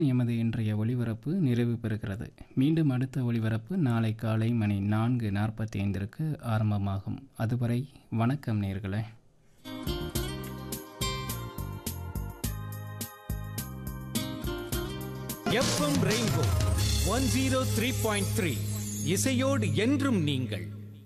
எமது இன்றைய ஒளிபரப்பு நிறைவு பெறுகிறது மீண்டும் அடுத்த ஒளிபரப்பு நாளை காலை மணி நான்கு நாற்பத்தி ஐந்திற்கு ஆரம்பமாகும் அதுவரை வணக்கம் நேர்களே FM rainbow one zero three point three இசையோடு என்றும் நீங்கள்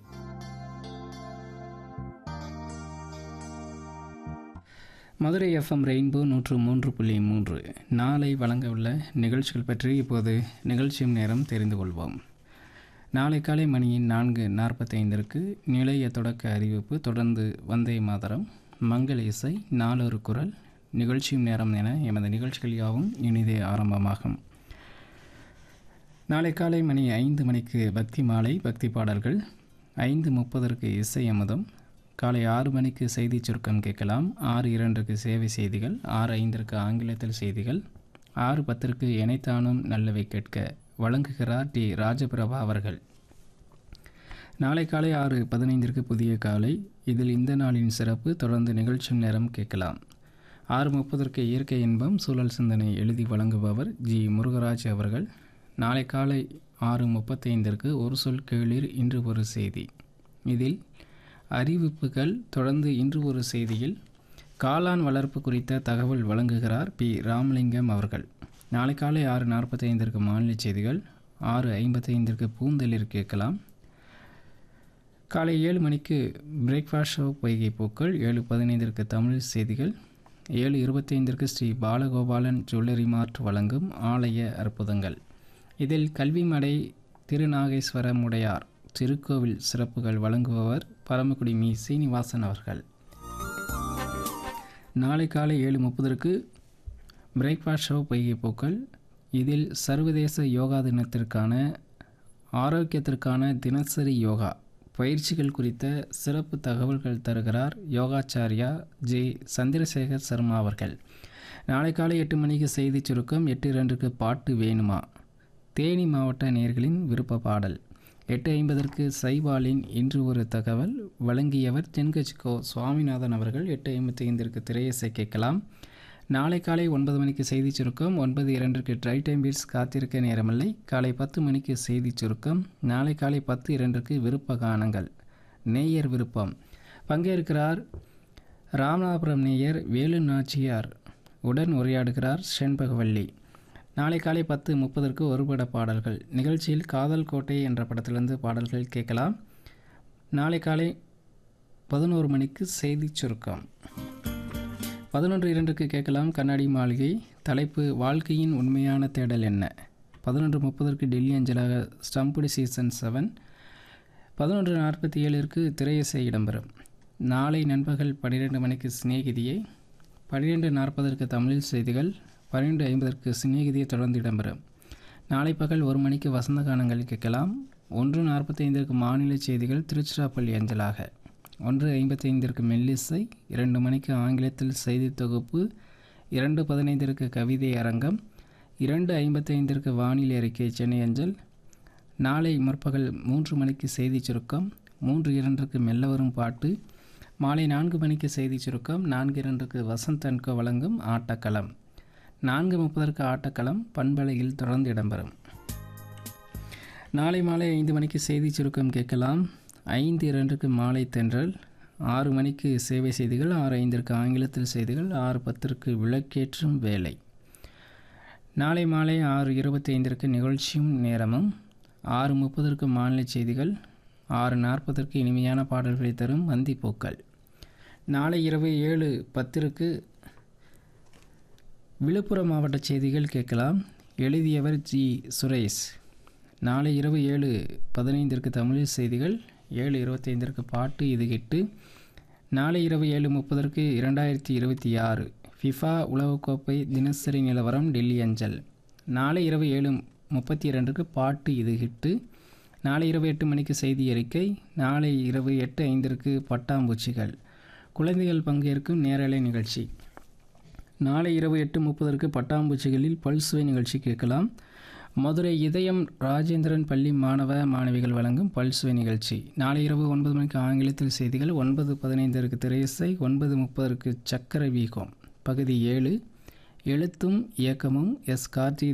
மதுரை எஃப்எம் ரெயின்போ நூற்று மூன்று புள்ளி மூன்று நாளை வழங்கவுள்ள நிகழ்ச்சிகள் பற்றி இப்போது நிகழ்ச்சியும் நேரம் தெரிந்து கொள்வோம் நாளை காலை மணி நான்கு நாற்பத்தைந்திற்கு நிலைய தொடக்க அறிவிப்பு தொடர்ந்து வந்தே மாதரம் மங்கள இசை நாளொரு குரல் நிகழ்ச்சியும் நேரம் என எமது நிகழ்ச்சிகள் யாவும் இனிதே ஆரம்பமாகும் நாளை காலை மணி ஐந்து மணிக்கு பக்தி மாலை பக்தி பாடல்கள் ஐந்து முப்பதற்கு இசை அமுதம் காலை ஆறு மணிக்கு செய்தி சுருக்கம் கேட்கலாம் ஆறு இரண்டுக்கு சேவை செய்திகள் ஆறு ஐந்திற்கு ஆங்கிலத்தில் செய்திகள் ஆறு பத்திற்கு இணைத்தானும் நல்லவை கேட்க வழங்குகிறார் டி ராஜபிரபா அவர்கள் நாளை காலை ஆறு பதினைந்திற்கு புதிய காலை இதில் இந்த நாளின் சிறப்பு தொடர்ந்து நிகழ்ச்சி நேரம் கேட்கலாம் ஆறு முப்பதற்கு இயற்கை இன்பம் சூழல் சிந்தனை எழுதி வழங்குபவர் ஜி முருகராஜ் அவர்கள் நாளை காலை ஆறு முப்பத்தைந்திற்கு ஒரு சொல் கேளிர் இன்று ஒரு செய்தி இதில் அறிவிப்புகள் தொடர்ந்து இன்று ஒரு செய்தியில் காளான் வளர்ப்பு குறித்த தகவல் வழங்குகிறார் பி ராமலிங்கம் அவர்கள் நாளை காலை ஆறு நாற்பத்தைந்திற்கு மாநில செய்திகள் ஆறு ஐம்பத்தைந்திற்கு பூந்தளிர் கேட்கலாம் காலை ஏழு மணிக்கு பிரேக்ஃபாஸ்ட் ஷோ பொய்கை பூக்கள் ஏழு பதினைந்திற்கு தமிழ் செய்திகள் ஏழு இருபத்தைந்திற்கு ஸ்ரீ பாலகோபாலன் ஜுவல்லரி மார்ட் வழங்கும் ஆலய அற்புதங்கள் இதில் கல்விமடை திருநாகேஸ்வரமுடையார் திருக்கோவில் சிறப்புகள் வழங்குபவர் பரமக்குடி மீ சீனிவாசன் அவர்கள் நாளை காலை ஏழு முப்பதற்கு பிரேக்ஃபாஸ்ட் ஷோ பொய்கை பூக்கள் இதில் சர்வதேச யோகா தினத்திற்கான ஆரோக்கியத்திற்கான தினசரி யோகா பயிற்சிகள் குறித்த சிறப்பு தகவல்கள் தருகிறார் யோகாச்சாரியா ஜே சந்திரசேகர் சர்மா அவர்கள் நாளை காலை எட்டு மணிக்கு செய்தி சுருக்கம் எட்டு இரண்டுக்கு பாட்டு வேணுமா தேனி மாவட்ட நேர்களின் விருப்ப பாடல் எட்டு ஐம்பதற்கு சைபாலின் இன்று ஒரு தகவல் வழங்கியவர் தென்கட்சிக்கோ சுவாமிநாதன் அவர்கள் எட்டு ஐம்பத்தி ஐந்திற்கு திரையசை கேட்கலாம் நாளை காலை ஒன்பது மணிக்கு செய்தி சுருக்கம் ஒன்பது இரண்டுக்கு ட்ரை டைம் பீட்ஸ் காத்திருக்க நேரமில்லை காலை பத்து மணிக்கு செய்தி சுருக்கம் நாளை காலை பத்து இரண்டுக்கு விருப்ப கானங்கள் நேயர் விருப்பம் பங்கேற்கிறார் ராமநாதபுரம் நேயர் வேலு நாச்சியார் உடன் உரையாடுகிறார் செண்பகவல்லி நாளை காலை பத்து முப்பதற்கு ஒருபட பாடல்கள் நிகழ்ச்சியில் காதல் கோட்டை என்ற படத்திலிருந்து பாடல்கள் கேட்கலாம் நாளை காலை பதினோரு மணிக்கு செய்தி சுருக்கம் பதினொன்று இரண்டுக்கு கேட்கலாம் கண்ணாடி மாளிகை தலைப்பு வாழ்க்கையின் உண்மையான தேடல் என்ன பதினொன்று முப்பதற்கு டெல்லி அஞ்சலாக ஸ்டம்புடி சீசன் செவன் பதினொன்று நாற்பத்தி ஏழிற்கு திரையிசை இடம்பெறும் நாளை நண்பகல் பன்னிரெண்டு மணிக்கு சிநேகிதியை பன்னிரெண்டு நாற்பதற்கு தமிழில் செய்திகள் பன்னிரெண்டு ஐம்பதற்கு சிநேகிதியை தொடர்ந்து இடம்பெறும் நாளை பகல் ஒரு மணிக்கு வசந்த கானங்கள் கேட்கலாம் ஒன்று நாற்பத்தைந்திற்கு மாநில செய்திகள் திருச்சிராப்பள்ளி அஞ்சலாக ஒன்று ஐம்பத்தைந்திற்கு மெல்லிசை இரண்டு மணிக்கு ஆங்கிலத்தில் செய்தி தொகுப்பு இரண்டு பதினைந்திற்கு கவிதை அரங்கம் இரண்டு ஐம்பத்தைந்திற்கு வானிலை அறிக்கை சென்னை அஞ்சல் நாளை முற்பகல் மூன்று மணிக்கு செய்தி சுருக்கம் மூன்று இரண்டுக்கு மெல்ல வரும் பாட்டு மாலை நான்கு மணிக்கு செய்தி சுருக்கம் நான்கு இரண்டுக்கு வசந்த் அன்கோ வழங்கும் ஆட்டக்களம் நான்கு முப்பதற்கு ஆட்டக்களம் பண்பலையில் தொடர்ந்து இடம்பெறும் நாளை மாலை ஐந்து மணிக்கு செய்தி சுருக்கம் கேட்கலாம் ஐந்து இரண்டுக்கு மாலை தென்றல் ஆறு மணிக்கு சேவை செய்திகள் ஆறு ஐந்திற்கு ஆங்கிலத்தில் செய்திகள் ஆறு பத்திற்கு விளக்கேற்றும் வேலை நாளை மாலை ஆறு இருபத்தி ஐந்திற்கு நிகழ்ச்சியும் நேரமும் ஆறு முப்பதற்கு மாநில செய்திகள் ஆறு நாற்பதற்கு இனிமையான பாடல்களை தரும் வந்திப்பூக்கள் நாளை இரவு ஏழு பத்திற்கு விழுப்புரம் மாவட்ட செய்திகள் கேட்கலாம் எழுதியவர் ஜி சுரேஷ் நாளை இரவு ஏழு பதினைந்திற்கு தமிழில் செய்திகள் ஏழு இருபத்தைந்திற்கு பாட்டு இது எட்டு நாளை இரவு ஏழு முப்பதற்கு இரண்டாயிரத்தி இருபத்தி ஆறு ஃபிஃபா உலகக்கோப்பை தினசரி நிலவரம் டெல்லி அஞ்சல் நாளை இரவு ஏழு முப்பத்தி இரண்டுக்கு பாட்டு இது ஹிட்டு நாளை இரவு எட்டு மணிக்கு செய்தி அறிக்கை நாளை இரவு எட்டு ஐந்திற்கு பட்டாம்பூச்சிகள் குழந்தைகள் பங்கேற்கும் நேரலை நிகழ்ச்சி நாளை இரவு எட்டு முப்பதற்கு பட்டாம்பூச்சிகளில் பல்சுவை நிகழ்ச்சி கேட்கலாம் மதுரை இதயம் ராஜேந்திரன் பள்ளி மாணவ மாணவிகள் வழங்கும் பல்சுவை நிகழ்ச்சி நாளை இரவு ஒன்பது மணிக்கு ஆங்கிலத்தில் செய்திகள் ஒன்பது பதினைந்திற்கு திரையிசை ஒன்பது முப்பதற்கு சக்கர வீகம் பகுதி ஏழு எழுத்தும் இயக்கமும் எஸ் கார்த்தி